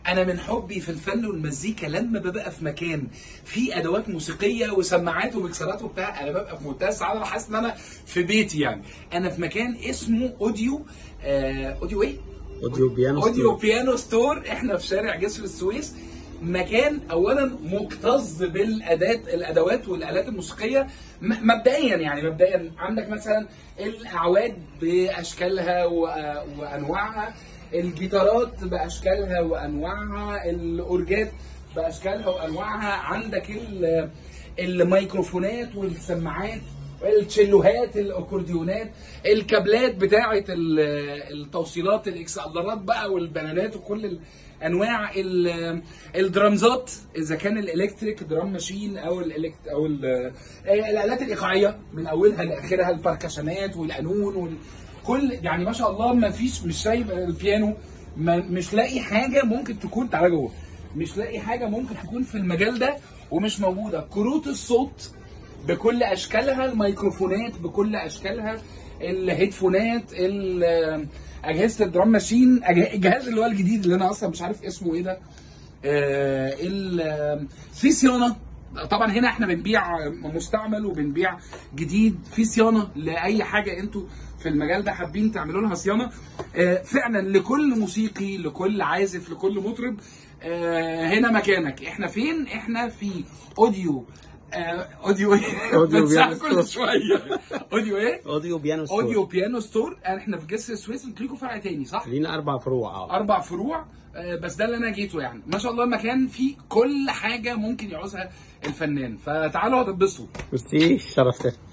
انا من حبي في الفن والمزيكا لما ببقى في مكان فيه ادوات موسيقيه وسماعات ومكسرات وبتاع انا ببقى في منتهى السعاده انا حاسس ان انا في بيتي يعني انا في مكان اسمه اوديو آه اوديو ايه؟ اوديو بيانو اوديو ستور. بيانو ستور احنا في شارع جسر السويس مكان اولا مكتظ بالاداه الادوات والالات الموسيقيه م- مبدئيا يعني مبدئيا عندك مثلا الاعواد باشكالها وأ- وانواعها الجيتارات باشكالها وانواعها الاورجات باشكالها وانواعها عندك ال- الميكروفونات والسماعات التشيلوهات الاكورديونات الكابلات بتاعه ال- التوصيلات الاكس الارات بقى والبنانات وكل انواع ال- الدرامزات اذا كان الالكتريك درام ماشين او الالكت او ال- آه، الالات الايقاعيه من اولها لاخرها البركشنات والقانون وال كل يعني ما شاء الله ما فيش مش سايب البيانو ما مش لاقي حاجه ممكن تكون تعالى جوه مش لاقي حاجه ممكن تكون في المجال ده ومش موجوده كروت الصوت بكل اشكالها الميكروفونات بكل اشكالها الهيدفونات ال- اجهزه الدرام ماشين أجه- الجهاز اللي هو الجديد اللي انا اصلا مش عارف اسمه ايه ده آه، ال- في صيانه طبعا هنا احنا بنبيع مستعمل وبنبيع جديد في صيانه لاي حاجه انتوا في المجال ده حابين تعملوا لها صيانه آه، فعلا لكل موسيقي لكل عازف لكل مطرب آه، هنا مكانك احنا فين احنا في اوديو آه، اوديو ايه أوديو بتساعد بيانو كل ستور. شويه اوديو ايه اوديو بيانو ستور اوديو بيانو ستور احنا في جسر السويس انتوا ليكوا فرع تاني صح لينا اربع فروع اه اربع فروع آه، بس ده اللي انا جيته يعني ما شاء الله المكان فيه كل حاجه ممكن يعوزها الفنان فتعالوا هتتبسطوا ميرسي شرفتك